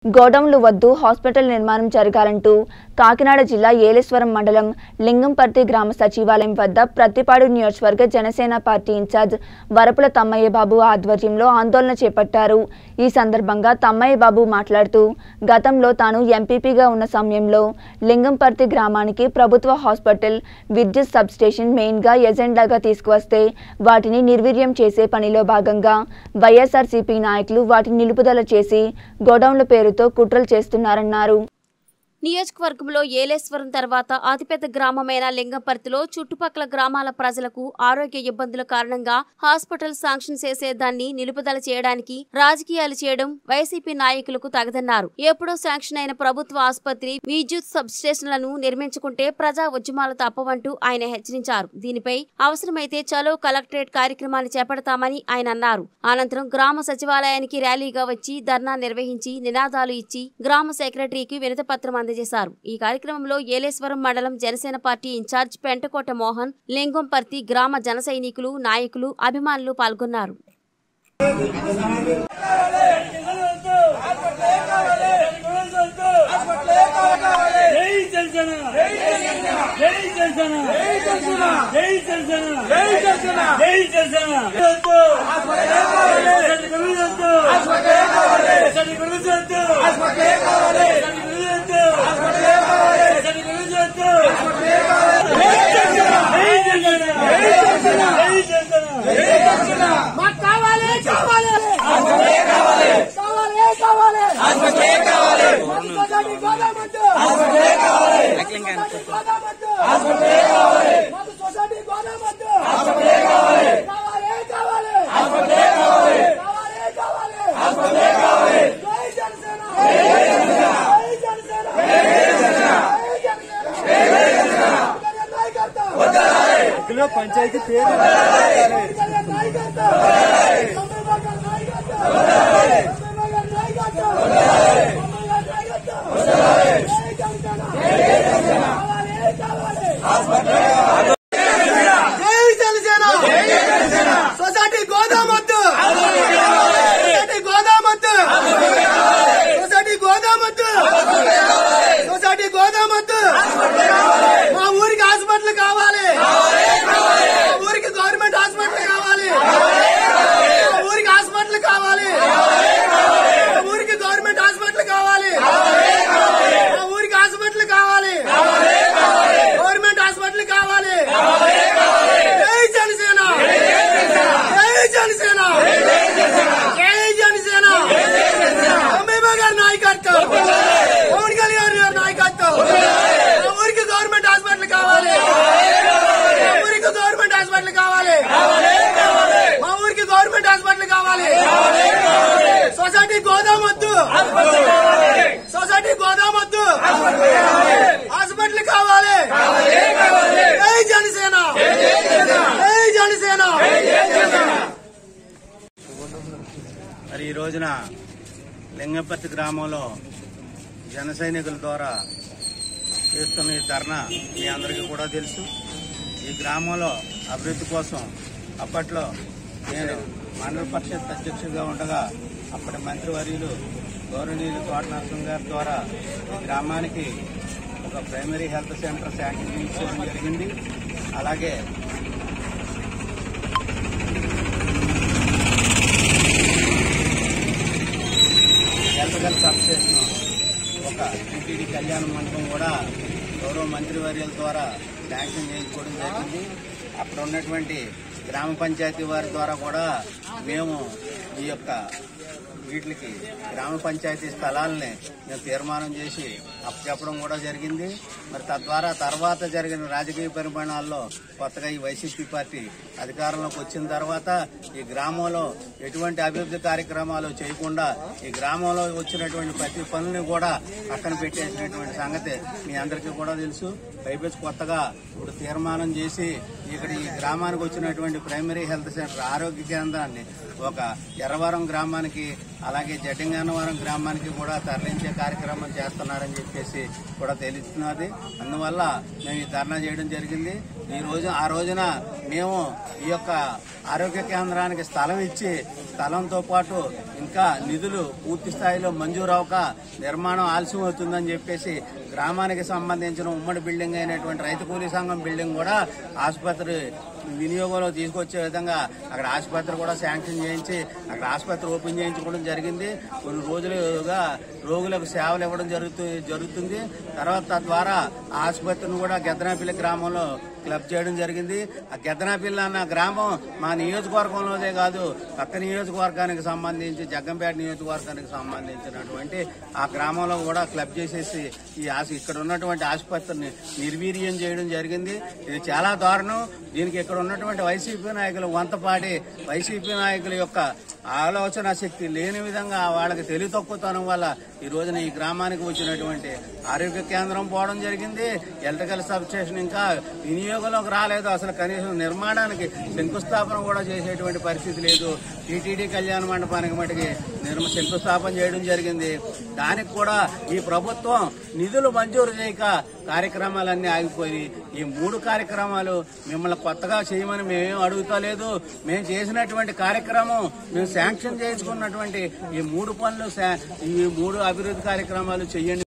గోడౌన్లు వద్దు హాస్పిటల్ నిర్మాణం జరగాలంటూ కాకినాడ జిల్లా ఏలేశ్వరం మండలం లింగంపర్తి గ్రామ సచివాలయం వద్ద ప్రతిపాడు నియోజకవర్గ జనసేన పార్టీ ఇన్ఛార్జ్ వరపుల తమ్మయ్య బాబు ఆధ్వర్యంలో ఆందోళన చేపట్టారు ఈ సందర్భంగా తమ్మయ్య బాబు మాట్లాడుతూ గతంలో తాను ఎంపీపీగా ఉన్న సమయంలో లింగంపర్తి గ్రామానికి ప్రభుత్వ హాస్పిటల్ విద్యుత్ సబ్స్టేషన్ మెయిన్గా ఎజెండాగా తీసుకువస్తే వాటిని నిర్వీర్యం చేసే పనిలో భాగంగా వైఎస్ఆర్సీపీ నాయకులు వాటిని నిలుపుదల చేసి గోడౌన్ల పేరుతో కుట్రలు చేస్తున్నారన్నారు నియోజకవర్గంలో ఏలేశ్వరం తర్వాత అతిపెద్ద గ్రామమైన లింగంపర్తిలో చుట్టుపక్కల గ్రామాల ప్రజలకు ఆరోగ్య ఇబ్బందుల కారణంగా హాస్పిటల్ శాంక్షన్ చేసేదాన్ని నిలుపుదల చేయడానికి రాజకీయాలు చేయడం వైసీపీ నాయకులకు తగదన్నారు ఎప్పుడో శాంక్షన్ అయిన ప్రభుత్వ ఆసుపత్రి విద్యుత్ సబ్ స్టేషన్లను నిర్మించుకుంటే ప్రజా ఉద్యమాలు తప్పవంటూ ఆయన హెచ్చరించారు దీనిపై అవసరమైతే చలో కలెక్టరేట్ కార్యక్రమాన్ని చేపడతామని ఆయన అన్నారు అనంతరం గ్రామ సచివాలయానికి ర్యాలీగా వచ్చి ధర్నా నిర్వహించి నినాదాలు ఇచ్చి గ్రామ సెక్రటరీకి వినతిపత్రం అందజేశారు ఈ కార్యక్రమంలో ఏలేశ్వరం మండలం జనసేన పార్టీ ఇన్ఛార్జ్ పెంటకోట మోహన్ లింగంపర్తి గ్రామ జన సైనికులు నాయకులు అభిమానులు పాల్గొన్నారు జై జనసేన జై జనసేన జై జనసేన జై జనసేన జై జనసేన జై జనసేన జై జనసేన హాస్పిటల్ కావాలి గురుజంతు హాస్పిటల్ కావాలి గురుజంతు హాస్పిటల్ కావాలి గురుజంతు హాస్పిటల్ కావాలి గురుజంతు హాస్పిటల్ కావాలి జై జనసేన జై జనసేన జై జనసేన జై జనసేన మాకు కావాలి కావాలి కావాలి కావాలి కావాలి మాకు సొసైటీ గోదామద్దు సొసైటీ గోదామద్దు మాకు సొసైటీ గోదామద్దు కావాలి కావాలి కావాలి కావాలి జై జనసేన జై జనసేన జై జనసేన నాయకత్వం ఇక్కడ పంచాయతీ పేరు సొసైటీ గోదామద్దు సొసైటీ గోదామద్దు సొసైటీ గోదామద్దు సొసైటీ గోదామద్దు మా ఊరికి హాస్పిటల్ కావాలి మా ఊరికి గవర్నమెంట్ హాస్పిటల్ కావాలి మా ఊరికి హాస్పిటల్ కావాలి మా ఊరికి గవర్నమెంట్ హాస్పిటల్ కావాలి మా ఊరికి హాస్పిటల్ కావాలి గవర్నమెంట్ హాస్పిటల్ కావాలి జై జనసేన జై జనసేన జై జనసేన అంబేబా గారి నాయకత్వం పవన్ కళ్యాణ్ గారి నాయకత్వం మా ఊరికి గవర్నమెంట్ హాస్పిటల్ కావాలి మా ఊరికి గవర్నమెంట్ హాస్పిటల్ కావాలి మా ఊరికి గవర్నమెంట్ హాస్పిటల్ కావాలి సొసైటీ గోదామొద్దు సొసైటీ గోదామొద్దు హాస్పిటల్ కావాలి జై జనసేన జై జనసేన మరి ఈ రోజున లింగపర్తి గ్రామంలో జన సైనికుల ద్వారా చేస్తున్న ఈ ధర్నా మీ అందరికీ కూడా తెలుసు ఈ గ్రామంలో అభివృద్ధి కోసం అప్పట్లో నేను మండల పరిషత్ అధ్యక్షుడిగా ఉండగా అప్పటి మంత్రివర్యులు గౌరవనీయులు తోట నరసింహ గారి ద్వారా ఈ గ్రామానికి ఒక ప్రైమరీ హెల్త్ సెంటర్ శాంక్షన్ చేయించడం జరిగింది అలాగే ఎలకగల్ సబ్స్టేషన్ ఒక టీటీడీ కళ్యాణ మండపం కూడా గౌరవ మంత్రివర్యుల ద్వారా శాంక్షన్ చేయించుకోవడం జరిగింది అక్కడ ఉన్నటువంటి గ్రామ పంచాయతీ వారి ద్వారా కూడా మేము ఈ యొక్క వీటికి గ్రామ పంచాయతీ స్థలాలని మేము తీర్మానం చేసి అప్పచెప్పడం కూడా జరిగింది మరి తద్వారా తర్వాత జరిగిన రాజకీయ పరిమాణాల్లో కొత్తగా ఈ వైసీపీ పార్టీ అధికారంలోకి వచ్చిన తర్వాత ఈ గ్రామంలో ఎటువంటి అభివృద్ధి కార్యక్రమాలు చేయకుండా ఈ గ్రామంలో వచ్చినటువంటి ప్రతి పనుల్ని కూడా పక్కన పెట్టేసినటువంటి సంగతి మీ అందరికీ కూడా తెలుసు పైపెచ్చి కొత్తగా ఇప్పుడు తీర్మానం చేసి ఇక్కడ ఈ గ్రామానికి వచ్చినటువంటి ప్రైమరీ హెల్త్ సెంటర్ ఆరోగ్య కేంద్రాన్ని ఒక ఎర్రవరం గ్రామానికి అలాగే జటింగన్నవరం గ్రామానికి కూడా తరలించే కార్యక్రమం చేస్తున్నారని చెప్పేసి కూడా తెలుస్తున్నది అందువల్ల మేము ఈ ధర్నా చేయడం జరిగింది ఈ రోజు ఆ రోజున మేము ఈ యొక్క ఆరోగ్య కేంద్రానికి స్థలం ఇచ్చి స్థలంతో పాటు ఇంకా నిధులు పూర్తి స్థాయిలో మంజూరు అవక నిర్మాణం ఆలస్యం అవుతుందని చెప్పేసి గ్రామానికి సంబంధించిన ఉమ్మడి బిల్డింగ్ అయినటువంటి రైతు కూలీ సంఘం బిల్డింగ్ కూడా ఆసుపత్రి వినియోగంలో తీసుకొచ్చే విధంగా అక్కడ ఆసుపత్రి కూడా శాంక్షన్ చేయించి అక్కడ ఆసుపత్రి ఓపెన్ చేయించుకోవడం జరిగింది కొన్ని రోజులుగా రోగులకు సేవలు ఇవ్వడం జరుగుతూ జరుగుతుంది తర్వాత తద్వారా ఆ ఆసుపత్రిని కూడా గెద్దనాపల్లి గ్రామంలో క్లబ్ చేయడం జరిగింది ఆ గెద్దనాపిల్ల అన్న గ్రామం మా నియోజకవర్గంలోనే కాదు పక్క నియోజకవర్గానికి సంబంధించి జగ్గంపేట నియోజకవర్గానికి సంబంధించినటువంటి ఆ గ్రామంలో కూడా క్లబ్ చేసేసి ఈ ఆసు ఇక్కడ ఉన్నటువంటి ఆసుపత్రిని నిర్వీర్యం చేయడం జరిగింది ఇది చాలా దారుణం దీనికి ఇక్కడ ఉన్నటువంటి వైసీపీ నాయకులు వంతపాడి వైసీపీ నాయకుల యొక్క ఆలోచన శక్తి లేని విధంగా వాళ్ళకి తెలివి తక్కువతనం వల్ల ఈ రోజున ఈ గ్రామానికి వచ్చినటువంటి ఆరోగ్య కేంద్రం పోవడం జరిగింది ఎలక్ట్రికల్ సబ్ స్టేషన్ ఇంకా వినియోగంలోకి రాలేదు అసలు కనీసం నిర్మాణానికి శంకుస్థాపన కూడా చేసేటువంటి పరిస్థితి లేదు టీటీడీ కళ్యాణ మండపానికి మటుకి నిర్మ శంకుస్థాపన చేయడం జరిగింది దానికి కూడా ఈ ప్రభుత్వం నిధులు మంజూరు చేయక కార్యక్రమాలన్నీ ఆగిపోయి ఈ మూడు కార్యక్రమాలు మిమ్మల్ని కొత్తగా చేయమని మేమేం అడుగుతలేదు మేము చేసినటువంటి కార్యక్రమం మేము శాంక్షన్ చేసుకున్నటువంటి ఈ మూడు పనులు శా- ఈ మూడు అభివృద్ధి కార్యక్రమాలు చెయ్యండి